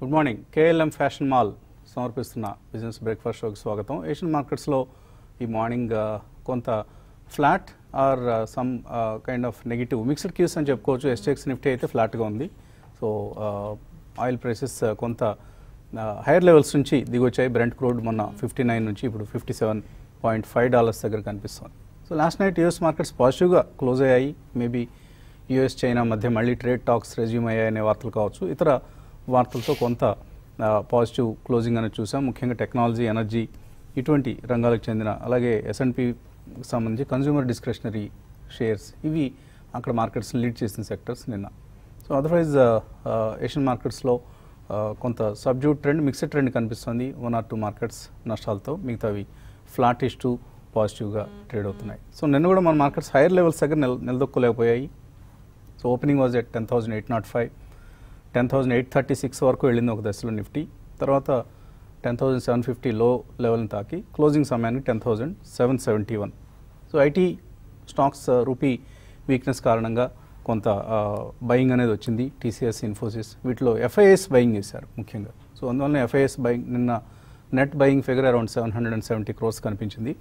Good morning KLM fashion mall సమర్పిస్తున్న business breakfast షోకి స్వాగతం ఏషియన్ మార్కెట్స్లో ఈ మార్నింగ్ ఆ, కొంత flat or some kind of negative mixed cues అని చెప్పుకోవచ్చు ఎస్టెక్స్ నిఫ్టీ అయితే ఫ్లాట్గా ఉంది సో ఆయిల్ ప్రైసెస్ కొంత హైయర్ లెవెల్స్ నుంచి దిగొచ్చాయి బ్రెంట్ క్రూడ్ మొన్న ఫిఫ్టీ నైన్ నుంచి ఇప్పుడు fifty seven point five dollars దగ్గర కనిపిస్తుంది so last night US markets పాజిటివ్గా క్లోజ్ అయ్యాయి మేబీ యుఎస్ చైనా మధ్య మళ్ళీ ట్రేడ్ టాక్స్ రెజ్యూమ్ అయ్యాయనే వార్తలు కావచ్చు ఇతర వార్తలతో కొంత పాజిటివ్ క్లోజింగ్ అనేది చూసాం ముఖ్యంగా టెక్నాలజీ ఎనర్జీ ఇటువంటి రంగాలకు చెందిన అలాగే ఎస్ఎన్పి సంబంధించి కన్జ్యూమర్ డిస్క్రిషనరీ షేర్స్ ఇవి అక్కడ మార్కెట్స్ లీడ్ చేసిన సెక్టర్స్ నిన్న సో అదర్వైజ్ ఏషియన్ మార్కెట్స్లో కొంత సబ్జ్యూట్ ట్రెండ్ మిక్స్డ్ ట్రెండ్ కనిపిస్తుంది వన్ ఆర్ టూ మార్కెట్స్ నష్టాలతో మిగతావి ఫ్లాటిష్ టు పాజిటివ్గా ట్రేడ్ అవుతున్నాయి సో నిన్న కూడా మన మార్కెట్స్ హైయర్ లెవెల్స్ దగ్గర నిల నిలదొక్కలేకపోయాయి so opening was at ten thousand eight nought five ten thousand eight thirty six వరకు వెళ్ళింది ఒక దశలో నిఫ్టీ తర్వాత టెన్ థౌసండ్ సెవెన్ ఫిఫ్టీ లో లెవెల్ని తాకి క్లోజింగ్ సమయానికి ten thousand seven seventy one so IT stocks rupee weakness కారణంగా కొంత బయింగ్ అనేది వచ్చింది టీసీఎస్ ఇన్ఫోసిస్ వీటిలో ఎఫ్ఐఎస్ బయింగ్ చేశారు ముఖ్యంగా సో అందువల్ల ఎఫ్ఐఎస్ బయింగ్ నిన్న net buying figure around seven hundred and seventy crores కనిపించింది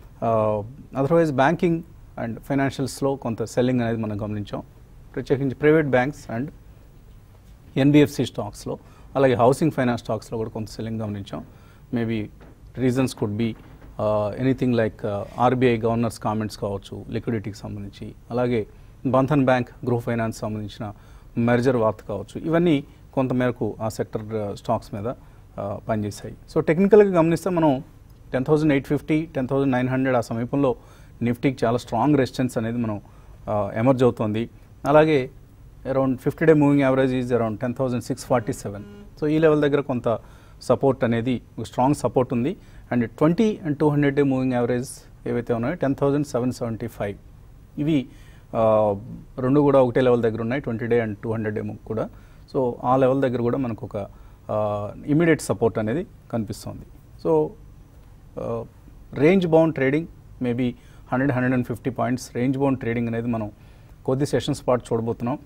అదర్వైజ్ బ్యాంకింగ్ అండ్ ఫైనాన్షియల్స్లో కొంత సెల్లింగ్ అనేది మనం గమనించాం ప్రత్యేకించి ప్రైవేట్ బ్యాంక్స్ అండ్ ఎన్బిఎఫ్సి స్టాక్స్లో అలాగే హౌసింగ్ ఫైనాన్స్ స్టాక్స్లో కూడా కొంత సెల్లింగ్ గమనించాం maybe reasons could be anything like RBI governor's comments కావచ్చు లిక్విడిటీకి సంబంధించి అలాగే బంధన్ బ్యాంక్ గృహ ఫైనాన్స్ సంబంధించిన మెర్జర్ వార్త కావచ్చు ఇవన్నీ కొంతమేరకు ఆ సెక్టర్ స్టాక్స్ మీద ఆ, పనిచేశాయి సో టెక్నికల్గా గమనిస్తే మనం ten thousand eight fifty ten thousand nine hundred ఆ సమీపంలో నిఫ్టీకి చాలా స్ట్రాంగ్ రెసిస్టెన్స్ అనేది మనం ఎమర్జ్ అవుతుంది అలాగే around fifty day moving average is around ten thousand six forty seven so ఈ లెవెల్ దగ్గర కొంత సపోర్ట్ అనేది స్ట్రాంగ్ సపోర్ట్ ఉంది and twenty and two hundred day moving average ఏవైతే ఉన్నాయో ten thousand seven seventy five ఇవి ఆ, రెండు కూడా ఒకటే లెవెల్ దగ్గర ఉన్నాయి twenty day and two hundred day కూడా సో ఆ లెవెల్ దగ్గర కూడా మనకు ఒక ఇమీడియట్ సపోర్ట్ అనేది కనిపిస్తుంది so range bound trading maybe hundred hundred and fifty points range bound trading అనేది మనం కొద్ది సెషన్స్ పాటు చూడబోతున్నాం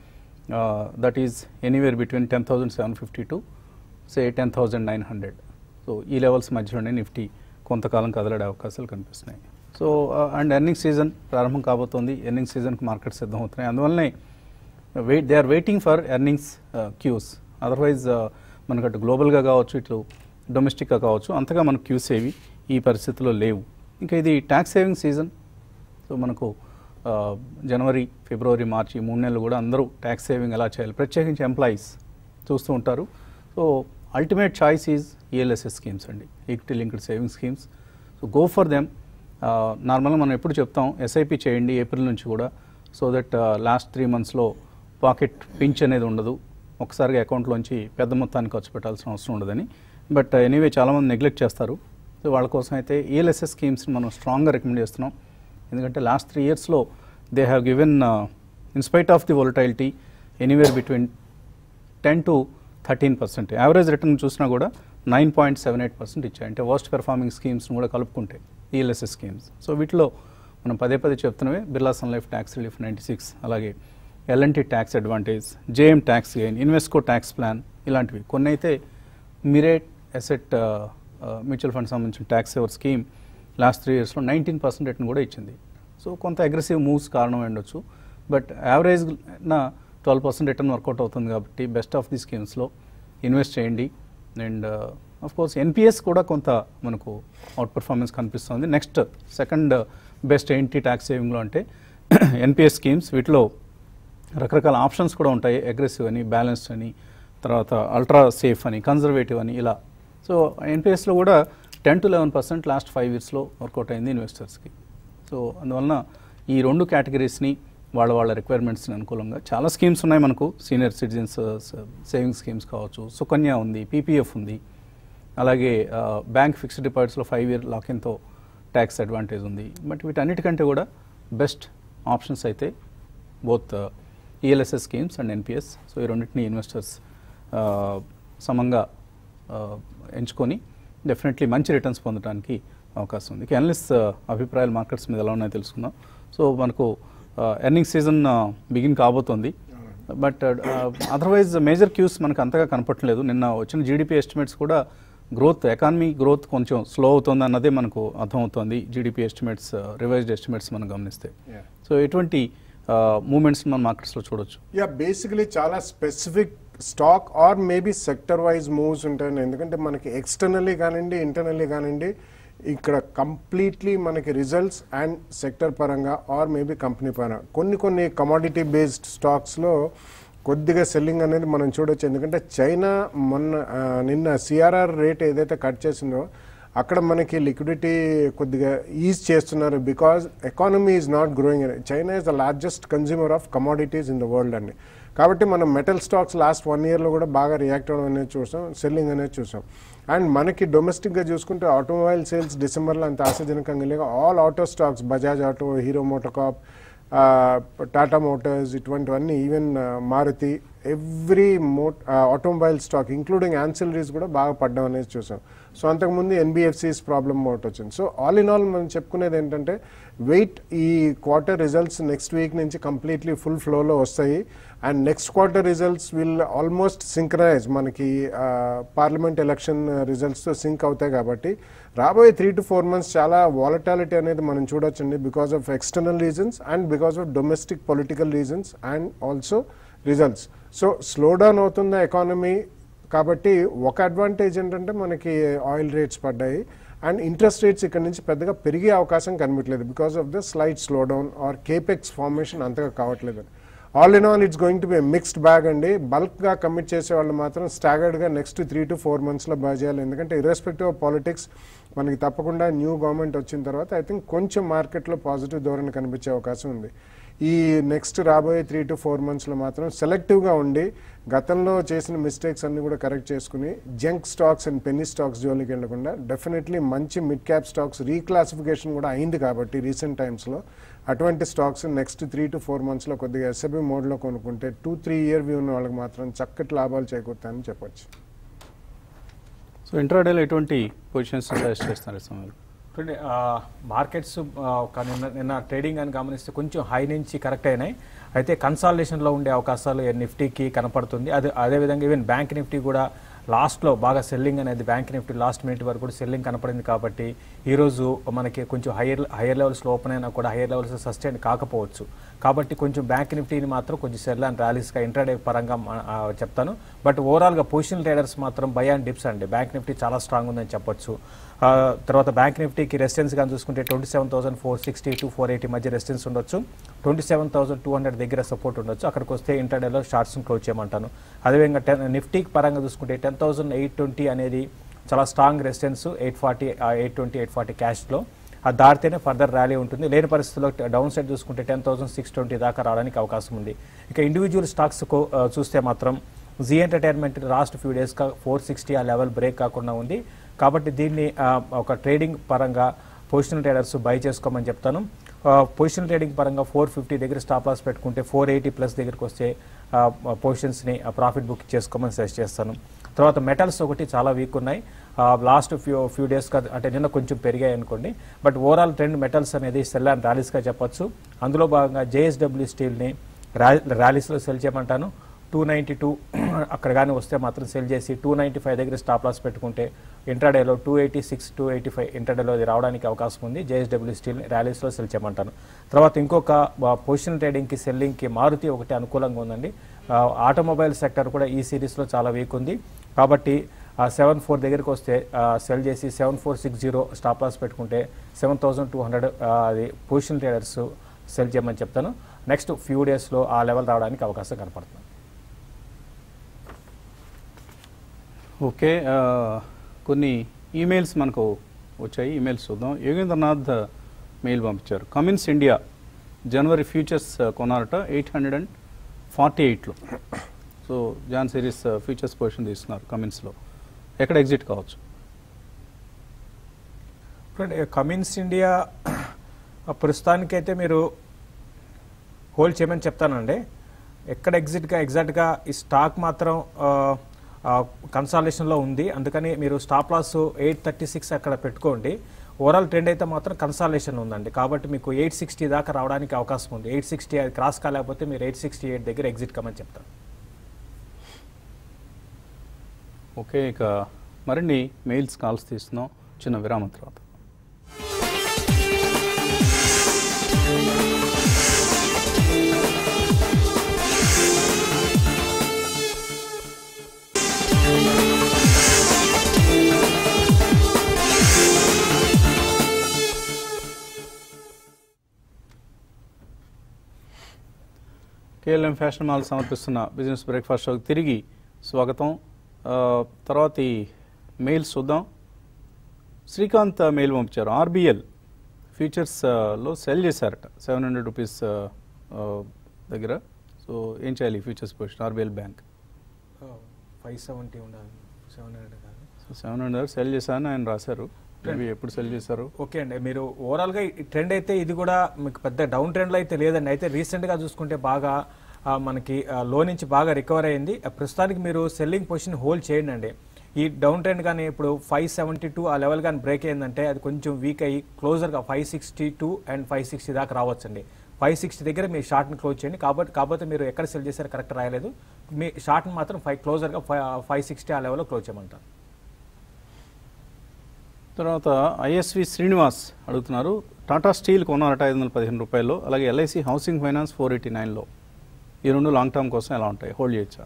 that is anywhere between ten thousand seven fifty to say ten thousand nine hundred so ఈ levels మధ్యలోనే Nifty కొంతకాలం కదలడే అవకాశాలు కనిపిస్తున్నాయి సో అండ్ ఎర్నింగ్ సీజన్ ప్రారంభం కాబోతోంది ఎర్నింగ్ సీజన్కి మార్కెట్ సిద్ధం అవుతున్నాయి అందువల్లనే wait they are waiting for earnings cues otherwise మనకు అటు గ్లోబల్గా కావచ్చు ఇటు డొమెస్టిక్గా కావచ్చు అంతగా మనకు క్యూస్ ఏవి ఈ పరిస్థితిలో లేవు ఇంకా ఇది ట్యాక్స్ సేవింగ్ సీజన్ సో మనకు ఆ, జనవరి ఫిబ్రవరి మార్చి ఈ మూడు నెలలు కూడా అందరూ ట్యాక్స్ సేవింగ్ ఎలా చేయాలి ప్రత్యేకించి ఎంప్లాయీస్ చూస్తూ ఉంటారు so ultimate choice is ELSS schemes అండి equity linked saving schemes so go for them నార్మల్గా మనం ఎప్పుడు చెప్తాం ఎస్ఐపి చేయండి ఏప్రిల్ నుంచి కూడా సో దట్ లాస్ట్ త్రీ మంత్స్లో పాకెట్ పించ్ అనేది ఉండదు ఒకసారిగా అకౌంట్లోంచి పెద్ద మొత్తాన్ని ఖర్చు పెట్టాల్సిన అవసరం ఉండదని బట్ ఎనీవే చాలామంది నెగ్లెక్ట్ చేస్తారు సో వాళ్ళ కోసం అయితే ఈఎల్ఎస్ఎస్ స్కీమ్స్ని మనం స్ట్రాంగ్గా రికమెండ్ చేస్తున్నాం ఎందుకంటే లాస్ట్ త్రీ ఇయర్స్లో they have given in spite of the volatility anywhere between ten to thirteen percent average return చూసినా కూడా nine point seven eight percent ఇచ్చాయి అంటే వర్స్ట్ పెర్ఫార్మింగ్ స్కీమ్స్ని కూడా కలుపుకుంటే ఈఎల్ఎస్ఎస్ స్కీమ్స్ సో వీటిలో మనం పదే పదే చెప్తున్నవే Birla Sun Life tax relief ninety six అలాగే L and T tax advantage JM tax gain Invesco tax plan ఇలాంటివి కొన్ని అయితే మిరేట్ అసెట్ మ్యూచువల్ ఫండ్ సంబంధించిన tax saver scheme last three ఇయర్స్లో నైన్టీన్ పర్సెంట్ రిటర్న్ కూడా ఇచ్చింది సో కొంత అగ్రెసివ్ మూవ్స్ కారణం ఉండొచ్చు బట్ యావరేజ్ నా ట్వెల్వ్ పర్సెంట్ రిటర్న్ వర్కౌట్ అవుతుంది కాబట్టి బెస్ట్ ఆఫ్ ది స్కీమ్స్లో ఇన్వెస్ట్ చేయండి అండ్ ఆఫ్ కోర్స్ ఎన్పిఎస్ కూడా కొంత మనకు అవుట్ పర్ఫార్మెన్స్ కనిపిస్తుంది నెక్స్ట్ సెకండ్ బెస్ట్ ఏంటి ట్యాక్స్ సేవింగ్లో అంటే ఎన్పిఎస్ స్కీమ్స్ వీటిలో రకరకాల ఆప్షన్స్ కూడా ఉంటాయి అగ్రెసివ్ అని బ్యాలెన్స్డ్ అని తర్వాత అల్ట్రా సేఫ్ అని కన్జర్వేటివ్ అని ఇలా సో ఎన్పిఎస్లో కూడా ten to eleven percent last five ఇయర్స్లో వర్కౌట్ అయింది ఇన్వెస్టర్స్కి సో అందువలన ఈ రెండు కేటగిరీస్ని వాళ్ళ వాళ్ళ రిక్వైర్మెంట్స్ని అనుకూలంగా చాలా స్కీమ్స్ ఉన్నాయి మనకు సీనియర్ సిటిజన్స్ సేవింగ్ స్కీమ్స్ కావచ్చు సుకన్య ఉంది పీపీఎఫ్ ఉంది అలాగే బ్యాంక్ ఫిక్స్డ్ డిపాజిట్స్లో ఫైవ్ ఇయర్ లాకిన్తో ట్యాక్స్ అడ్వాంటేజ్ ఉంది బట్ వీటన్నిటికంటే కూడా బెస్ట్ ఆప్షన్స్ అయితే both ELSS schemes and NPS so ఈ రెండింటిని ఇన్వెస్టర్స్ సమంగా ఆ, ఎంచుకొని డెఫినెట్లీ మంచి రిటర్న్స్ పొందడానికి అవకాశం ఉంది అనలిస్ట్ అభిప్రాయాలు మార్కెట్స్ మీద ఎలా ఉన్నాయో తెలుసుకుందాం సో మనకు ఎర్నింగ్ సీజన్ బిగిన్ కాబోతోంది బట్ అదర్వైజ్ మేజర్ క్యూస్ మనకు అంతగా కనపట్లేదు నిన్న వచ్చిన జీడిపి ఎస్టిమేట్స్ కూడా గ్రోత్ ఎకానమీ గ్రోత్ కొంచెం స్లో అవుతుంది అన్నదే మనకు అర్థమవుతోంది జీడిపి ఎస్టిమేట్స్ రివైజ్డ్ ఎస్టిమేట్స్ మనం గమనిస్తే Yeah. సో ఎటువంటి మూమెంట్స్ మనం మార్కెట్స్లో చూడొచ్చు యా బేసికలీ చాలా specific stock or maybe sector wise moves ఉంటాయి ఎందుకంటే మనకి ఎక్స్టర్నల్లీ కానివ్వండి ఇంటర్నల్లీ కానివ్వండి ఇక్కడ కంప్లీట్లీ మనకి రిజల్ట్స్ అండ్ సెక్టర్ పరంగా ఆర్ మేబీ కంపెనీ పరంగా కొన్ని కొన్ని కమాడిటీ బేస్డ్ స్టాక్స్లో కొద్దిగా సెల్లింగ్ అనేది మనం చూడొచ్చు ఎందుకంటే చైనా మొన్న ఆ, నిన్న సిఆర్ఆర్ రేట్ ఏదైతే కట్ చేసిందో అక్కడ మనకి లిక్విడిటీ కొద్దిగా ఈజ్ చేస్తున్నారు because economy is not growing China is the largest consumer of commodities in the world అండి కాబట్టి మనం మెటల్ స్టాక్స్ లాస్ట్ వన్ ఇయర్లో కూడా బాగా రియాక్ట్ అవ్వడం అనేది చూసాం సెల్లింగ్ అనేది చూసాం అండ్ మనకి డొమెస్టిక్గా చూసుకుంటే ఆటోమొబైల్ సేల్స్ డిసెంబర్లో అంత ఆశాజనకంగా లేక all auto stocks Bajaj Auto Hero MotoCorp Tata Motors ఇటువంటివన్నీ ఈవెన్ మారుతి ఎవ్రీ మో ఆటోమొబైల్ స్టాక్ ఇంక్లూడింగ్ యాన్సిలరీస్ కూడా బాగా పడ్డం అనేది చూసాం సో అంతకుముందు ఎన్బిఎఫ్సిస్ ప్రాబ్లమ్ ఒకటి వచ్చింది సో ఆల్ ఇన్ ఆల్ మనం చెప్పుకునేది ఏంటంటే వెయిట్ ఈ క్వార్టర్ రిజల్ట్స్ నెక్స్ట్ వీక్ నుంచి కంప్లీట్లీ ఫుల్ ఫ్లోలో వస్తాయి and next quarter results will almost synchronise మనకి పార్లమెంట్ ఎలక్షన్ రిజల్ట్స్తో సింక్ అవుతాయి కాబట్టి రాబోయే త్రీ టు ఫోర్ మంత్స్ చాలా వాలటాలిటీ అనేది మనం చూడొచ్చండి because of external reasons and because of domestic political reasons and also results so slow down అవుతున్న ఎకానమీ కాబట్టి ఒక అడ్వాంటేజ్ ఏంటంటే మనకి ఆయిల్ రేట్స్ పడ్డాయి అండ్ ఇంట్రెస్ట్ రేట్స్ ఇక్కడ నుంచి పెద్దగా పెరిగే అవకాశం కనిపించలేదు because of the slight slow down or capex formation అంతగా కావట్లేదు all in all it's going to be mixed bag అండి బల్క్గా కమిట్ చేసే వాళ్ళు మాత్రం స్టాగర్డ్గా నెక్స్ట్ త్రీ టు ఫోర్ మంత్స్లో బాగా చేయాలి ఎందుకంటే ఇర్రెస్పెక్టివ్ ఆఫ్ పాలిటిక్స్ మనకి తప్పకుండా న్యూ గవర్నమెంట్ వచ్చిన తర్వాత ఐ థింక్ కొంచెం మార్కెట్లో పాజిటివ్ ధోరణి కనిపించే అవకాశం ఉంది ఈ నెక్స్ట్ రాబోయే త్రీ టు ఫోర్ మంత్స్లో మాత్రం సెలెక్టివ్గా ఉండి గతంలో చేసిన మిస్టేక్స్ అన్ని కూడా కరెక్ట్ చేసుకుని junk stocks and penny stocks జోలికి వెళ్లకుండా డెఫినెట్లీ మంచి మిడ్ క్యాప్ స్టాక్స్ రీక్లాసిఫికేషన్ కూడా అయింది కాబట్టి రీసెంట్ టైమ్స్లో అటువంటి stocks next three to four మంత్స్లో కొద్దిగా ఎస్ఎబి మోడ్లో కొనుక్కుంటే టూ త్రీ ఇయర్ వ్యూ ఉన్న వాళ్ళకి మాత్రం చక్కటి లాభాలు చేకూరుతాయని చెప్పొచ్చు సో ఇంట్రాడేలో ఎటువంటి పొజిషన్స్ సజెస్ట్ చేస్తున్నారు ఈ సమయంలో చూడండి ఆ, మార్కెట్స్ ఆ, ఒక నిన్న నిన్న ట్రేడింగ్ అని గమనిస్తే కొంచెం హై నుంచి కరెక్ట్ అయినాయి అయితే కన్సాలిడేషన్లో ఉండే అవకాశాలు నిఫ్టీకి కనపడుతుంది అది అదేవిధంగా ఈవెన్ బ్యాంక్ నిఫ్టీ కూడా లాస్ట్లో బాగా సెల్లింగ్ అనేది బ్యాంక్ నిఫ్టీ లాస్ట్ మినిట్ వరకు కూడా సెల్లింగ్ కనపడింది కాబట్టి ఈరోజు మనకి కొంచెం హయ్యర్ హయ్యర్ లెవెల్స్లో ఓపెన్ అయినా కూడా హయ్యర్ లెవెల్స్ సస్టైన్ కాకపోవచ్చు కాబట్టి కొంచెం బ్యాంక్ నిఫ్టీని మాత్రం కొంచెం సెల్ అండ్ ర్యాలీస్గా ఇంట్రాడే పరంగా మ- ఆ, చెప్తాను బట్ ఓవరాల్గా పొజిషన్ ట్రేడర్స్ మాత్రం బై అండ్ డిప్స్ అండి బ్యాంక్ నిఫ్టీ చాలా స్ట్రాంగ్ ఉందని చెప్పొచ్చు ఆ, తర్వాత బ్యాంక్ నిఫ్టీకి రెసిస్టెన్స్ కానీ చూసుకుంటే twenty seven thousand four sixty to four eighty మధ్య రెసిస్టెన్స్ ఉండొచ్చు twenty seven thousand two hundred దగ్గర సపోర్ట్ ఉండొచ్చు అక్కడికి వస్తే ఇంటర్డేలో షార్ట్స్ క్లోజ్ చేయమంటాను అదేవిధంగా టెన్ నిఫ్టీకి పరంగా చూసుకుంటే టెన్ థౌసండ్ ఎయిట్ ట్వంటీ అనేది చాలా strong resistance eight forty eight twenty eight forty క్యాష్లో అది దాటితేనే ఫర్దర్ ర్యాలీ ఉంటుంది లేని పరిస్థితుల్లో డౌన్ సైడ్ చూసుకుంటే టెన్ థౌసండ్ సిక్స్ ట్వంటీ దాకా రావడానికి అవకాశం ఉంది ఇక ఇండివిజువల్ స్టాక్స్ చూస్తే మాత్రం జీ ఎంటర్టైన్మెంట్ లాస్ట్ ఫ్యూ డేస్గా ఫోర్ సిక్స్టీ ఆ లెవెల్ బ్రేక్ కాకుండా ఉంది కాబట్టి దీన్ని ఆ, ఒక ట్రేడింగ్ పరంగా పొజిషనల్ ట్రేడర్స్ బై చేసుకోమని చెప్తాను పొజిషన్ ట్రేడింగ్ పరంగా ఫోర్ ఫిఫ్టీ దగ్గర స్టాప్ లాస్ పెట్టుకుంటే ఫోర్ ఎయిటీ ప్లస్ దగ్గరికి వస్తే పొజిషన్స్ని ప్రాఫిట్ బుక్ చేసుకోమని సజెస్ట్ చేస్తాను తర్వాత మెటల్స్ ఒకటి చాలా వీక్ ఉన్నాయి లాస్ట్ ఫ్యూ ఫ్యూ డేస్గా అంటే నిన్న కొంచెం పెరిగాయి అనుకోండి బట్ ఓవరాల్ ట్రెండ్ మెటల్స్ అనేది సెల్ అండ్ ర్యాలీస్గా చెప్పొచ్చు అందులో భాగంగా జేఎస్డబ్ల్యూ స్టీల్ని ర్యాలీస్లో సెల్ చేయమంటాను టూ నైంటీ టూ అక్కడ కానీ వస్తే మాత్రం సెల్ చేసి టూ నైంటీ ఫైవ్ దగ్గర స్టాప్ లాస్ పెట్టుకుంటే ఇంటర్డేలో two eighty six two eighty five ఇంటర్డేలో ఇది రావడానికి అవకాశం ఉంది జేఎస్డబ్ల్యూ స్టీల్ ర్యాలీస్లో సెల్ చేయమంటాను తర్వాత ఇంకొక పొజిషన్ ట్రేడింగ్కి సెల్లింగ్కి మారుతి ఒకటి అనుకూలంగా ఉందండి ఆ, ఆటోమొబైల్ సెక్టర్ కూడా ఈ సిరీస్లో చాలా వీక్ ఉంది కాబట్టి సెవెన్ ఫోర్ దగ్గరికి వస్తే ఆ, సెల్ చేసి seven four six zero stop loss పెట్టుకుంటే సెవెన్ థౌసండ్ టూ హండ్రెడ్ అది పొజిషన్ ట్రేడర్స్ సెల్ చేయమని చెప్తాను నెక్స్ట్ ఫ్యూ డేస్లో ఆ లెవెల్ రావడానికి అవకాశం కనపడుతుంది ఓకే ఆ, కొన్ని ఈమెయిల్స్ మనకు వచ్చాయి ఈమెయిల్స్ చూద్దాం యోగేంద్రనాథ్ మెయిల్ పంపించారు కమిన్స్ ఇండియా జనవరి ఫ్యూచర్స్ కొనారట ఎయిట్ హండ్రెడ్ అండ్ ఫార్టీ ఎయిట్లో so Jan series futures position తీసుకున్నారు కమిన్స్లో ఎక్కడ ఎగ్జిట్ కావచ్చు ఇప్పుడు కమిన్స్ ఇండియా ప్రస్తుతానికైతే మీరు హోల్డ్ చేయమని చెప్తానండి ఎక్కడ ఎగ్జిట్గా ఎగ్జాక్ట్గా ఈ స్టాక్ మాత్రం కన్సాలేషన్లో ఉంది అందుకని మీరు stop loss eight thirty six అక్కడ పెట్టుకోండి ఓవరాల్ ట్రెండ్ అయితే మాత్రం కన్సాలేషన్ ఉందండి కాబట్టి మీకు ఎయిట్ సిక్స్టీ దాకా రావడానికి అవకాశం ఉంది ఎయిట్ సిక్స్టీ అది క్రాస్ కాలేకపోతే మీరు ఎయిట్ సిక్స్టీ ఎయిట్ దగ్గర ఎగ్జిట్ కమని చెప్తాను ఓకే ఇక మరిన్ని మెయిల్స్ కాల్స్ తీస్తున్నాం చిన్న విరామం తర్వాత కేఎల్ఎం ఫ్యాషన్ మాల్ సమర్పిస్తున్న బిజినెస్ బ్రేక్ఫాస్ట్ షోకి తిరిగి స్వాగతం ఆ, తర్వాత ఈ మెయిల్స్ చూద్దాం శ్రీకాంత్ మెయిల్ పంపించారు ఆర్బిఎల్ ఫ్యూచర్స్లో సెల్ చేశారట సెవెన్ హండ్రెడ్ రూపీస్ దగ్గర సో ఏం చేయాలి ఈ futures position RBL bank five seventy ఉండాలి సెవెన్ హండ్రెడ్ కాదు సో సెవెన్ హండ్రెడ్ సెల్ చేశాను ఆయన రాశారు మేబీ ఎప్పుడు సెల్ చేశారు ఓకే అండి మీరు ఓవరాల్గా ఈ ట్రెండ్ అయితే ఇది కూడా మీకు పెద్ద డౌన్ ట్రెండ్లో అయితే లేదండి అయితే రీసెంట్గా చూసుకుంటే బాగా ఆ, మనకి ఆ, లో నుంచి బాగా రికవర్ అయింది ఆ, ప్రస్తుతానికి మీరు సెల్లింగ్ పొజిషన్ హోల్డ్ చేయండి అండి ఈ డౌన్ ట్రెండ్ కానీ ఇప్పుడు ఫైవ్ సెవెంటీ టూ ఆ లెవెల్ కానీ బ్రేక్ అయిందంటే అది కొంచెం వీక్ అయ్యి క్లోజర్గా five sixty two and five sixty దాకా రావచ్చండి ఫైవ్ సిక్స్టీ దగ్గర మీ షార్ట్ని క్లోజ్ చేయండి కాబట్టి కాకపోతే మీరు ఎక్కడ సెల్ చేశారో కరెక్ట్ రాయలేదు మీ షార్ట్ని మాత్రం ఫైవ్ క్లోజర్గా ఫైవ్ ఫైవ్ సిక్స్టీ ఆ లెవెల్లో క్లోజ్ చేయమంటారు తర్వాత ఐఎస్వి శ్రీనివాస్ అడుగుతున్నారు టాటా స్టీల్ కొన్నారట ఐదు వందల పదిహేను రూపాయలు అలాగే LIC housing finance four eighty నైన్లో ఈ రెండు లాంగ్ టర్మ్ కోసం ఎలా ఉంటాయి హోల్డ్ చేయొచ్చా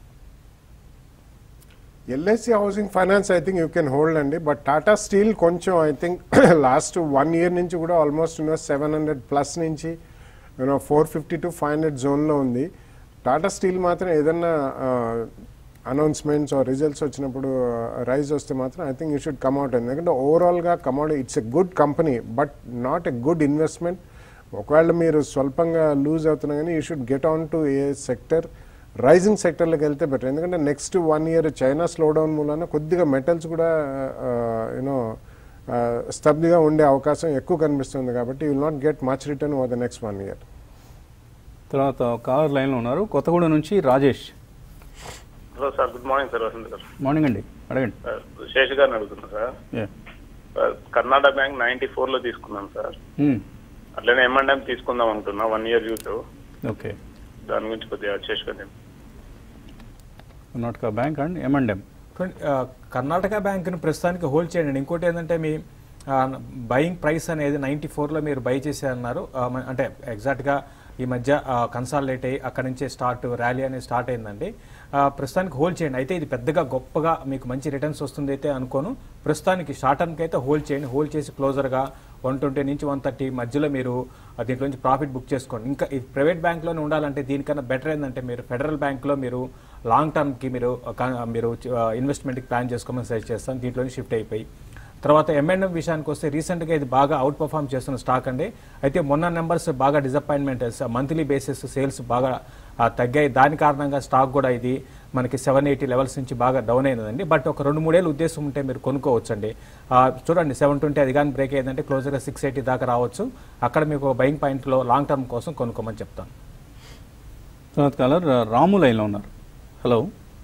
LIC housing finance I think you can hold అండి బట్ టాటా స్టీల్ కొంచెం I think last one year నుంచి కూడా almost you know seven hundred plus నుంచి you know four fifty to five hundred జోన్లో ఉంది టాటా స్టీల్ మాత్రం ఏదన్నా అనౌన్స్మెంట్స్ రిజల్ట్స్ వచ్చినప్పుడు రైజ్ వస్తే మాత్రం I think you should come out ఎందుకంటే ఓవరాల్గా come out it's a good company but not a good investment ఒకవేళ మీరు స్వల్పంగా లూజ్ అవుతున్నా కానీ you should get on to a sector rising సెక్టర్లోకి వెళ్తే బెటర్ ఎందుకంటే next one year China slow down మూలాన కొద్దిగా మెటల్స్ కూడా యూనో స్తబ్దిగా ఉండే అవకాశం ఎక్కువ కనిపిస్తుంది కాబట్టి will not get much return over the next one year తర్వాత కాలర్ లైన్లో ఉన్నారు కొత్తగూడెం నుంచి Rajesh hello sir good morning sir Vasanth garu morning అండి అడగండి సార్, శేష్ గారిని అడుగుతున్నా sir Yeah. Sir, Karnataka bank ninety four లో తీసుకున్నాం సార్ Hmm. అట్లనే ఎంఎండ్ఎం తీసుకుందాం అనుకున్నా వన్ ఇయర్ యూత్ ఓకే దాని గురించి కొద్దిగా శేష్ గారు చెప్పండి. కర్ణాటక బ్యాంక్ అండ్ ఎంఎండ్ఎం చూడండి, ఆ, కర్ణాటక బ్యాంకును ప్రస్తుతానికి హోల్డ్ చేయండి ఇంకోటి ఏంటంటే మీ బయింగ్ ప్రైస్ అనేది నైంటీ ఫోర్లో మీరు బై చేశారన్నారు ఆ, మ- అంటే ఎగ్జాక్ట్గా ఈ మధ్య కన్సాలిడేట్ అయ్యి అక్కడి నుంచే స్టార్ట్ ర్యాలీ అనేది స్టార్ట్ అయిందండి ఆ, ప్రస్తుతానికి హోల్డ్ చేయండి అయితే ఇది పెద్దగా గొప్పగా మీకు మంచి రిటర్న్స్ వస్తుంది అయితే అనుకోను ప్రస్తుతానికి షార్ట్ టర్మ్కి అయితే హోల్డ్ చేయండి హోల్డ్ చేసి క్లోజర్గా వన్ ట్వంటీ నుంచి వన్ థర్టీ మధ్యలో మీరు ఆ, దీంట్లో నుంచి ప్రాఫిట్ బుక్ చేసుకోండి ఇంకా ఈ ప్రైవేట్ బ్యాంక్లోనే ఉండాలంటే దీనికన్నా బెటర్ ఏంటంటే మీరు ఫెడరల్ బ్యాంక్లో మీరు లాంగ్ టర్మ్కి మీరు ఆ, క- మీరు ఇన్వెస్ట్మెంట్కి ప్లాన్ చేసుకోమని సజెస్ట్ చేస్తాను దీంట్లో షిఫ్ట్ అయిపోయి తర్వాత ఎంఎన్ఎం విషయానికి వస్తే రీసెంట్గా ఇది బాగా అవుట్ పర్ఫామ్ చేస్తున్న స్టాక్ అండి అయితే మొన్న నెంబర్స్ బాగా డిసప్పాయింట్మెంట్ మంత్లీ బేసిస్ సేల్స్ బాగా ఆ, తగ్గాయి దాని కారణంగా స్టాక్ కూడా ఇది మనకి సెవెన్ ఎయిటీ లెవెల్స్ నుంచి బాగా డౌన్ అయిందండి బట్ ఒక రెండు మూడేళ్ళు ఉద్దేశం ఉంటే మీరు కొనుక్కోవచ్చండి ఆ, చూడండి సెవెన్ ట్వంటీ అది కానీ బ్రేక్ అయ్యిందంటే క్లోజర్గా సిక్స్ ఎయిటీ దాకా రావచ్చు అక్కడ మీకు బయింగ్ పాయింట్లో లాంగ్ టర్మ్ కోసం కొనుక్కోమని చెప్తాను తర్వాత కాలర్ రాము లైన్లో ఉన్నారు హలో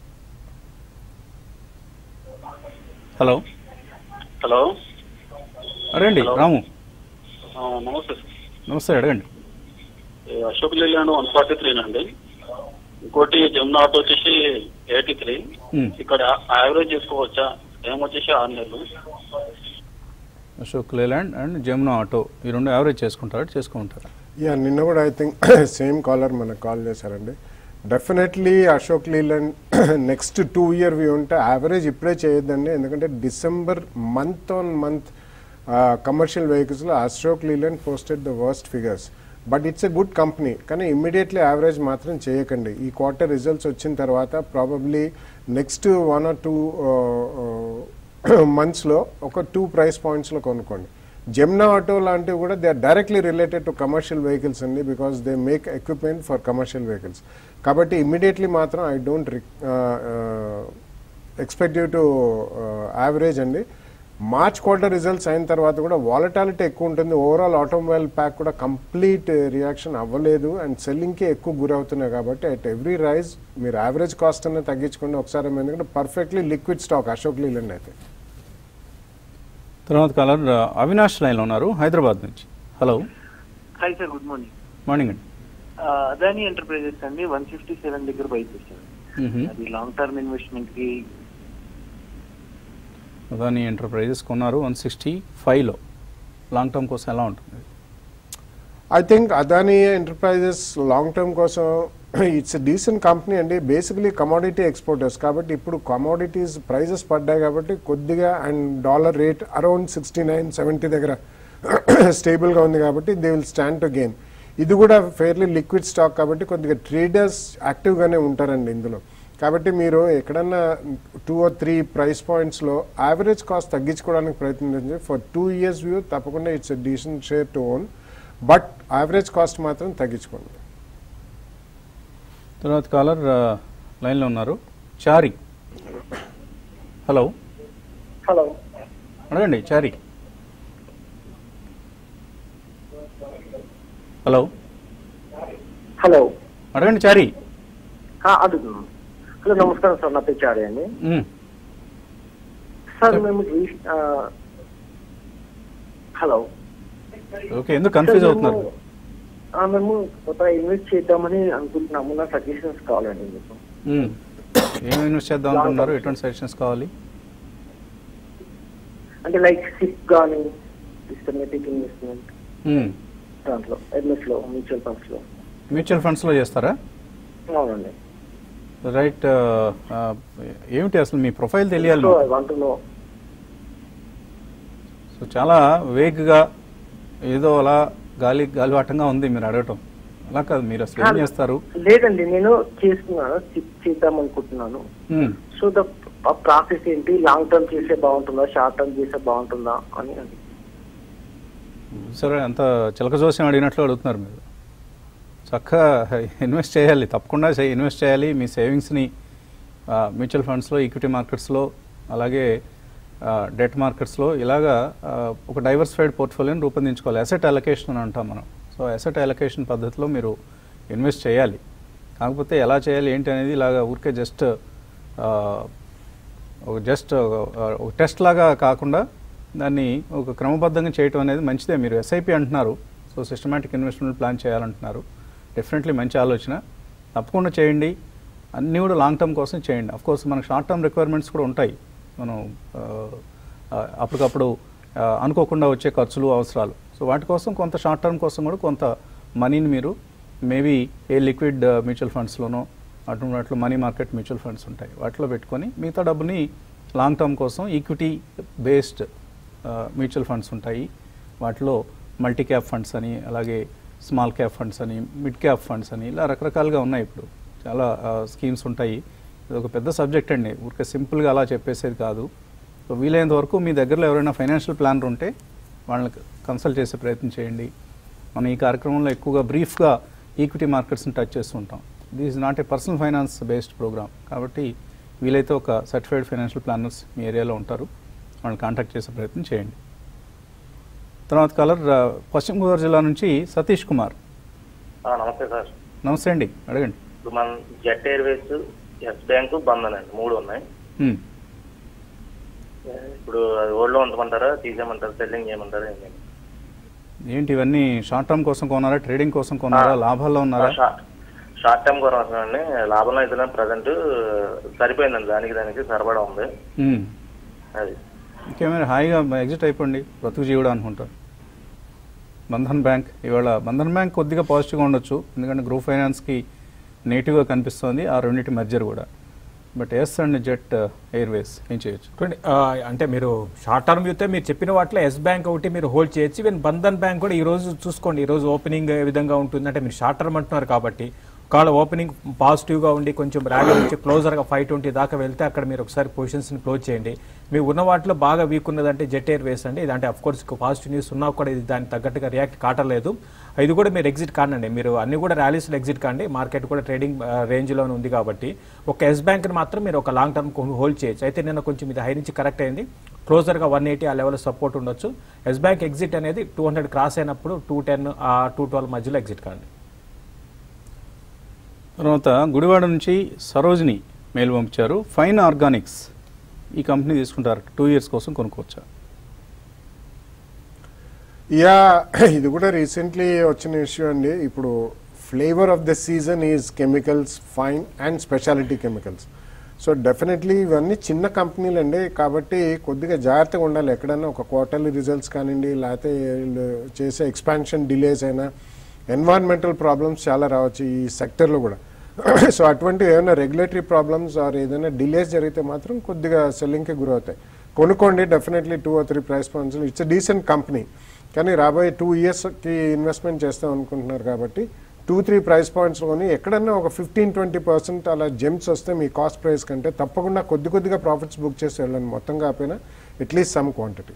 హలో హలో అడగండి Hello. రాము ఆ, నమస్తే సార్ నమస్తే అడగండి ఈ Ashok Leyland one forty three అండి ఇంకోటి జమున ఆటో వచ్చేసి ఎయిటీ త్రీ Hmm. ఇక్కడ యావరేజ్ చేసుకోవచ్చా ఏం వచ్చేసి ఆరు నెలలు అశోక్ లేలాండ్ అండ్ జమునా ఆటో ఈ రెండు యావరేజ్ చేసుకుంటారు చేసుకుంటారు యా నిన్న కూడా ఐ థింక్ సేమ్ కాలర్ మనకు కాల్ చేశారండి definitely Ashok Leyland next two year view ఉంటే యావరేజ్ ఇప్పుడే చేయొద్దండి ఎందుకంటే December month on month commercial వెహికల్స్లో Ashok Leyland posted the worst figures but it's a good company కానీ ఇమ్మీడియట్లీ యావరేజ్ మాత్రం చేయకండి ఈ క్వార్టర్ రిజల్ట్స్ వచ్చిన తర్వాత probably next one or two మంత్స్లో ఒక టూ ప్రైస్ పాయింట్స్లో కొనుక్కోండి జెమ్నా ఆటో లాంటివి కూడా they are directly related to commercial vehicles అండి because they make equipment for commercial vehicles కాబట్టి ఇమ్మీడియట్లీ మాత్రం I don't expect you to average అండి మార్చ్ క్వార్టర్ రిజల్ట్స్ అయిన తర్వాత కూడా వాలటాలిటీ ఎక్కువ ఉంటుంది ఓవరాల్ ఆటోమొబైల్ ప్యాక్ కూడా కంప్లీట్ రియాక్షన్ అవ్వలేదు అండ్ సెల్లింగ్కి ఎక్కువ గురవుతున్నాయి కాబట్టి అట్ ఎవ్రీ రైజ్ మీరు యావరేజ్ కాస్ట్ అనేది తగ్గించుకోండి ఒకసారి ఎందుకంటే perfectly liquid stock Ashok Leyland అయితే తర్వాత కాలర్ ఆ, అవినాష్ లైన్లో ఉన్నారు హైదరాబాద్ నుంచి hello hi sir good morning morning అండి అదాని ఎంటర్ప్రైజెస్ అండి వన్ ఫిఫ్టీ సెవెన్ దగ్గర బై చేశాను మ్మ్. అది లాంగ్ టర్మ్ ఇన్వెస్ట్మెంట్ కి అదాని ఎంటర్ప్రైజెస్ కొన్నారు వన్ సిక్స్టీ ఫైవ్లో లాంగ్ టర్మ్ కోసం ఎలా ఉంటుంది I think Adani enterprises long term కోసం ఇట్స్ డీసెంట్ కంపెనీ అండి బేసికలీ కమోడిటీ ఎక్స్పోర్టర్స్ కాబట్టి ఇప్పుడు కమోడిటీస్ ప్రైజెస్ పడ్డాయి కాబట్టి కొద్దిగా and dollar rate around sixty nine seventy దగ్గర స్టేబుల్గా ఉంది కాబట్టి they will stand to gain ఇది కూడా ఫెయిర్లీ లిక్విడ్ స్టాక్ కాబట్టి కొద్దిగా ట్రేడర్స్ యాక్టివ్గానే ఉంటారండి ఇందులో కాబట్టి మీరు ఎక్కడన్నా టూ ఆర్ త్రీ ప్రైస్ పాయింట్స్లో యావరేజ్ కాస్ట్ తగ్గించుకోవడానికి ప్రయత్నించండి ఫర్ టూ ఇయర్స్ వ్యూ తప్పకుండా it's decent share to own but average cost మాత్రం తగ్గించుకోండి తర్వాత కాలర్ ఆ, లైన్లో ఉన్నారు చారి హలో హలో అడగండి చారి హలో హలో అడగండి చారి ఆ, అడుగుతున్నాను హలో నమస్కారం సార్ నా పేరు చారి అండి మ్మ్. సార్ మేము ఈ- ఆ, హలో ఓకే ఎందుకు కన్ఫ్యూజ్ సార్, అవుతున్నారు మేము- ఆ, మేము కొత్త ఇన్వెస్ట్ చేద్దామని అనుకుంటున్నాము నా సజెషన్స్ కావాలండి మీకు మ్మ్. ఏం ఇన్వెస్ట్ చేద్దాం అనుకుంటున్నారు ఎటువంటి సజెషన్స్ కావాలి అంటే లైక్ సిప్ కానీ సిస్టమేటిక్ ఇన్వెస్ట్మెంట్ మ్మ్. దాంట్లో ఎంఎస్ లో మ్యూచువల్ ఫండ్స్ లో మ్యూచువల్ ఫండ్స్లో చేస్తారా అవునండి రైట్ ఆ, ఏమిటి అసలు మీ ప్రొఫైల్ తెలియాలి సో మాకు. ఐ వాంట్ నో సో చాలా వేగ్గా ఏదో అలా గాలి గాలివాటంగా ఉంది మీరు అడగటం అలా కాదు మీరు అసలు ఏం చేస్తారు లేదండి నేను చేస్తున్నాను సిప్ చేద్దాం అనుకుంటున్నాను మ్మ్. సో ద ప్రాసెస్ ఏంటి లాంగ్ టర్మ్ చేసే బాగుంటుందా షార్ట్ టర్మ్ చేసే బాగుంటుందా అని అది సరే అంత చిలక జోస్యం అడిగినట్లు అడుగుతున్నారు మీరు చక్కగా ఇన్వెస్ట్ చేయాలి తప్పకుండా చే- ఇన్వెస్ట్ చేయాలి మీ సేవింగ్స్ని మ్యూచువల్ ఫండ్స్లో ఈక్విటీ మార్కెట్స్లో అలాగే డెట్ మార్కెట్స్లో ఇలాగా ఆ, ఒక డైవర్సిఫైడ్ పోర్ట్ఫోలియోని రూపొందించుకోవాలి అసెట్ అలొకేషన్ అని అంటాం మనం సో అసెట్ అలొకేషన్ పద్ధతిలో మీరు ఇన్వెస్ట్ చేయాలి కాకపోతే ఎలా చేయాలి ఏంటి అనేది ఇలాగా ఊరికే జస్ట్ ఒక జస్ట్ ఒక టెస్ట్ లాగా కాకుండా దాన్ని ఒక క్రమబద్ధంగా చేయటం అనేది మంచిదే మీరు ఎస్ఐపి అంటున్నారు సో సిస్టమాటిక్ ఇన్వెస్ట్మెంట్ ప్లాన్ చేయాలంటున్నారు డెఫినెట్లీ మంచి ఆలోచన తప్పకుండా చేయండి అన్నీ కూడా లాంగ్ టర్మ్ కోసం చేయండి అఫ్ కోర్స్ మనకు షార్ట్ టర్మ్ రిక్వైర్మెంట్స్ కూడా ఉంటాయి మనం ఆ, ఆ, అప్పటికప్పుడు ఆ, అనుకోకుండా వచ్చే ఖర్చులు అవసరాలు సో వాటి కోసం కొంత షార్ట్ టర్మ్ కోసం కూడా కొంత మనీని మీరు మేబీ ఏ లిక్విడ్ మ్యూచువల్ ఫండ్స్లోనో అటువంటి మనీ మార్కెట్ మ్యూచువల్ ఫండ్స్ ఉంటాయి వాటిలో పెట్టుకొని మిగతా డబ్బుని లాంగ్ టర్మ్ కోసం ఈక్విటీ బేస్డ్ మ్యూచువల్ ఫండ్స్ ఉంటాయి వాటిలో మల్టీ క్యాప్ ఫండ్స్ అని అలాగే స్మాల్ క్యాప్ ఫండ్స్ అని మిడ్ క్యాప్ ఫండ్స్ అని ఇలా రకరకాలుగా ఉన్నాయి ఇప్పుడు చాలా స్కీమ్స్ ఉంటాయి ఇది ఒక పెద్ద సబ్జెక్ట్ అండి ఊరికే సింపుల్గా అలా చెప్పేసేది కాదు సో వీలైనంత వరకు మీ దగ్గరలో ఎవరైనా ఫైనాన్షియల్ ప్లానర్ ఉంటే వాళ్ళని కన్సల్ట్ చేసే ప్రయత్నం చేయండి మనం ఈ కార్యక్రమంలో ఎక్కువగా బ్రీఫ్గా ఈక్విటీ మార్కెట్స్ని టచ్ చేస్తుంటాం this is not a personal finance based program కాబట్టి వీలైతే ఒక సర్టిఫైడ్ ఫైనాన్షియల్ ప్లానర్స్ మీ ఏరియాలో ఉంటారు వాళ్ళని కాంటాక్ట్ చేసే ప్రయత్నం చేయండి తర్వాత కలర్ పశ్చిమ గోదావరి జిల్లా నుంచి సతీష్ కుమార్ ఆ, నమస్తే సార్ నమస్తే అండి అడగండి ఇప్పుడు మన Jet Airways Yes bank Bandhan అండి మూడు ఉన్నాయి హ్మ్. ఇప్పుడు అది ఓల్డ్ లో ఉంచమంటారా తీసేయమంటారా సెల్లింగ్ చేయమంటారా ఏంటి? ఏంటి ఇవన్నీ షార్ట్ టర్మ్ కోసం కొన్నారా ట్రేడింగ్ కోసం కొన్నారా లాభాల్లో ఉన్నారా షార్ట్ షార్ట్ టర్మ్ కూడా వస్తుందండి లాభంలో అయితే ప్రజెంట్ సరిపోయిందండి దానికి దానికి సరిపడా ఉంది హ్మ్. అది ఇంకేమైనా హాయిగా ఎగ్జిట్ అయిపోండి బ్రతుకు జీవుడు అనుకుంటారు బంధన్ బ్యాంక్ ఇవాళ బంధన్ బ్యాంక్ కొద్దిగా పాజిటివ్గా ఉండొచ్చు ఎందుకంటే గ్రూప్ ఫైనాన్స్కి నెగిటివ్గా కనిపిస్తోంది ఆ రెండింటి మధ్య కూడా but Yes and Jet Airways ఏం చేయొచ్చు చూడండి ఆ, అంటే మీరు షార్ట్ టర్మ్ చూస్తే మీరు చెప్పిన వాటిలో ఎస్ బ్యాంక్ ఒకటి మీరు హోల్డ్ చేయొచ్చు ఈవెన్ బంధన్ బ్యాంక్ కూడా ఈ రోజు చూసుకోండి ఈ రోజు ఓపెనింగ్ ఏ విధంగా ఉంటుంది అంటే మీరు షార్ట్ టర్మ్ అంటున్నారు కాబట్టి ఒకవేళ ఓపెనింగ్ పాజిటివ్గా ఉండి కొంచెం ర్యాలీ వచ్చి క్లోజర్గా ఫైవ్ ట్వంటీ దాకా వెళ్తే అక్కడ మీరు ఒకసారి పొజిషన్స్ని క్లోజ్ చేయండి మీరు ఉన్న వాటిలో బాగా వీక్ ఉన్నదంటే జెట్ ఎయిర్ వేస్ అండి ఇది అంటే అఫ్ కోర్స్ పాజిటివ్ న్యూస్ ఉన్నా కూడా ఇది దానికి తగ్గట్టుగా రియాక్ట్ కావట్లేదు ఇది కూడా మీరు ఎగ్జిట్ కానండి మీరు అన్ని కూడా ర్యాలీస్లో ఎగ్జిట్ కాండి మార్కెట్ కూడా ట్రేడింగ్ రేంజ్లోనే ఉంది కాబట్టి ఒక ఎస్ బ్యాంక్ని మాత్రం మీరు ఒక లాంగ్ టర్మ్ హోల్డ్ చేయొచ్చు అయితే నిన్న కొంచెం ఇది హై నుంచి కరెక్ట్ అయింది క్లోజర్గా వన్ ఎయిటీ ఆ లెవెల్ సపోర్ట్ ఉండొచ్చు ఎస్ బ్యాంక్ ఎగ్జిట్ అనేది టూ హండ్రెడ్ క్రాస్ అయినప్పుడు టూ టెన్ టూ ట్వెల్వ్ మధ్యలో ఎగ్జిట్ కాండి తర్వాత గుడివాడ నుంచి సరోజిని మెయిల్ పంపించారు ఫైన్ ఆర్గానిక్స్ ఈ కంపెనీ తీసుకుంటారు టూ ఇయర్స్ కోసం కొనుక్కోవచ్చా యా ఇది కూడా రీసెంట్లీ వచ్చిన ఇష్యూ అండి ఇప్పుడు flavour of the season is chemicals fine and speciality chemicals so definitely ఇవన్నీ చిన్న కంపెనీలు అండి కాబట్టి కొద్దిగా జాగ్రత్తగా ఉండాలి ఎక్కడైనా ఒక క్వార్టర్లీ రిజల్ట్స్ కానివ్వండి లేకపోతే వీళ్ళు చేసే ఎక్స్పాన్షన్ డిలేస్ అయినా ఎన్వైరన్మెంటల్ ప్రాబ్లమ్స్ చాలా రావచ్చు ఈ సెక్టర్లో కూడా సో అటువంటి ఏమైనా రెగ్యులేటరీ ప్రాబ్లమ్స్ ఆర్ ఏదైనా డిలేస్ జరిగితే మాత్రం కొద్దిగా సెల్లింగ్కి గురవుతాయి కొనుక్కోండి definitely two or three price points it's decent company కానీ రాబోయే టూ ఇయర్స్కి ఇన్వెస్ట్మెంట్ చేస్తాం అనుకుంటున్నారు కాబట్టి టూ త్రీ ప్రైస్ పాయింట్స్ కొని ఎక్కడన్నా ఒక ఫిఫ్టీన్ ట్వంటీ పర్సెంట్ అలా జెమ్స్ వస్తే మీ కాస్ట్ ప్రైస్ కంటే తప్పకుండా కొద్ది కొద్దిగా ప్రాఫిట్స్ బుక్ చేసి వెళ్ళండి మొత్తం కాకపోయినా అట్లీస్ట్ సమ్ క్వాంటిటీ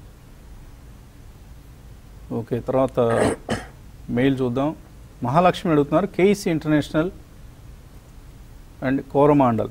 ఓకే తర్వాత మెయిల్ చూద్దాం మహాలక్ష్మి అడుగుతున్నారు కేఈసీ ఇంటర్నేషనల్ అండ్ కోరమాండల్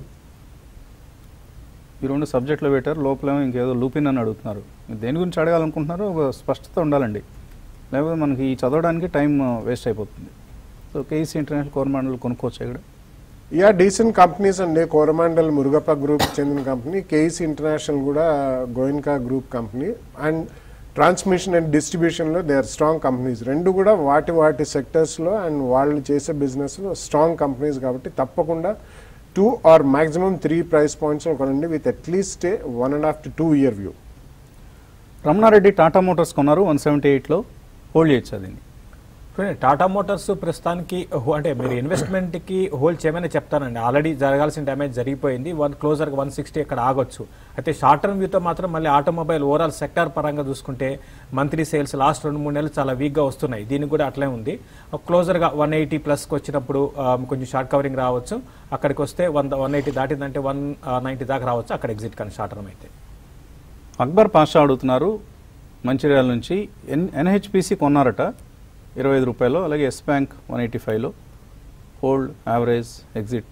ఈ రెండు సబ్జెక్టులు పెట్టారు లోపలేమో ఇంకేదో లూపిన్ అని అడుగుతున్నారు మీరు దేని గురించి అడగాలనుకుంటున్నారో ఒక స్పష్టత ఉండాలండి లేకపోతే మనకి ఈ చదవడానికి టైం వేస్ట్ అయిపోతుంది సో కేఈసీ ఇంటర్నేషనల్ కోరమాండల్ కొనుక్కోవచ్చు ఇక్కడ యా డీసెంట్ కంపెనీస్ అండి కోరమాండల్ మురుగప్ప గ్రూప్ చెందిన కంపెనీ కేఈసీ ఇంటర్నేషనల్ కూడా గోయిన్కా గ్రూప్ కంపెనీ అండ్ ట్రాన్స్మిషన్ అండ్ డిస్ట్రిబ్యూషన్లో దే ఆర్ స్ట్రాంగ్ కంపెనీస్ రెండు కూడా వాటి వాటి సెక్టర్స్లో అండ్ వాళ్ళు చేసే బిజినెస్లో స్ట్రాంగ్ కంపెనీస్ కాబట్టి తప్పకుండా two or maximum three price points కొనండి with at least one and half to two year view Ramanareddy Tata Motors కొన్నారు వన్ సెవెంటీ ఎయిట్లో హోల్డ్ చేయొచ్చు అది చూడండి టాటా మోటార్స్ ప్రస్తుతానికి హో- అంటే మీరు ఇన్వెస్ట్మెంట్ కి హోల్డ్ చేయమని చెప్తానండి ఆల్రెడీ జరగాల్సిన డ్యామేజ్ జరిగిపోయింది వన్ క్లోజర్ వన్ సిక్స్టీ ఇక్కడ ఆగొచ్చు అయితే షార్ట్ టర్మ్ వ్యూతో మాత్రం మళ్ళీ ఆటోమొబైల్ ఓవరాల్ సెక్టార్ పరంగా చూసుకుంటే మంత్లీ సేల్స్ లాస్ట్ రెండు మూడు నెలలు చాలా వీక్గా వస్తున్నాయి దీనికి కూడా అట్లే ఉంది క్లోజర్గా వన్ ఎయిటీ ప్లస్కి వచ్చినప్పుడు ఆ, కొంచెం షార్ట్ కవరింగ్ రావచ్చు అక్కడికి వస్తే వన్ వన్ ఎయిటీ దాటిందంటే వన్ నైంటీ దాకా రావచ్చు అక్కడ ఎగ్జిట్ కానీ షార్ట్ టర్మ్ అయితే అక్బర్ పాషా అడుగుతున్నారు మంచిర్యాల నుంచి ఎన్ ఎన్హెచ్పిసి కొన్నారట ఇరవై ఐదు రూపాయలు అలాగే ఎస్ బ్యాంక్ వన్ ఎయిటీ ఫైవ్లో hold average exit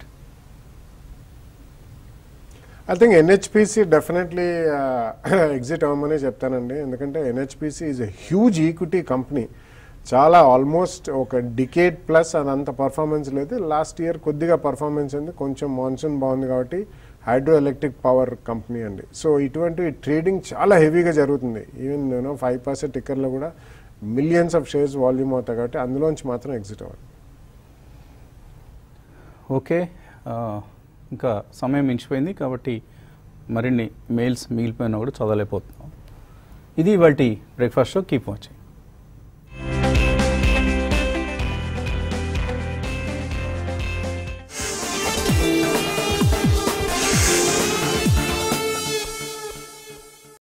I think NHPC definitely exit అవ్వమని చెప్తానండి ఎందుకంటే NHPC is a huge equity company చాలా ఆల్మోస్ట్ ఒక డికేట్ ప్లస్ అదంత పర్ఫార్మెన్స్ లేదు లాస్ట్ ఇయర్ కొద్దిగా పర్ఫార్మెన్స్ ఉంది కొంచెం మాన్సూన్ బాగుంది కాబట్టి హైడ్రో ఎలక్ట్రిక్ పవర్ కంపెనీ అండి సో ఇటువంటి ట్రేడింగ్ చాలా హెవీగా జరుగుతుంది ఈవెన్ యూనో ఫైవ్ పర్సెంట్ టిక్కర్లో కూడా మిలియన్స్ ఆఫ్ షేర్స్ వాల్యూమ్ అవుతాయి కాబట్టి అందులోంచి మాత్రం ఎగ్జిట్ అవ్వాలి ఓకే ఆ, ఇంకా సమయం మించిపోయింది కాబట్టి మరిన్ని మెయిల్స్ మిగిలిపోయినా కూడా చదవలేకపోతున్నాం ఇది ఇవాళ బ్రేక్ఫాస్ట్ షో కీప్ వాచింగ్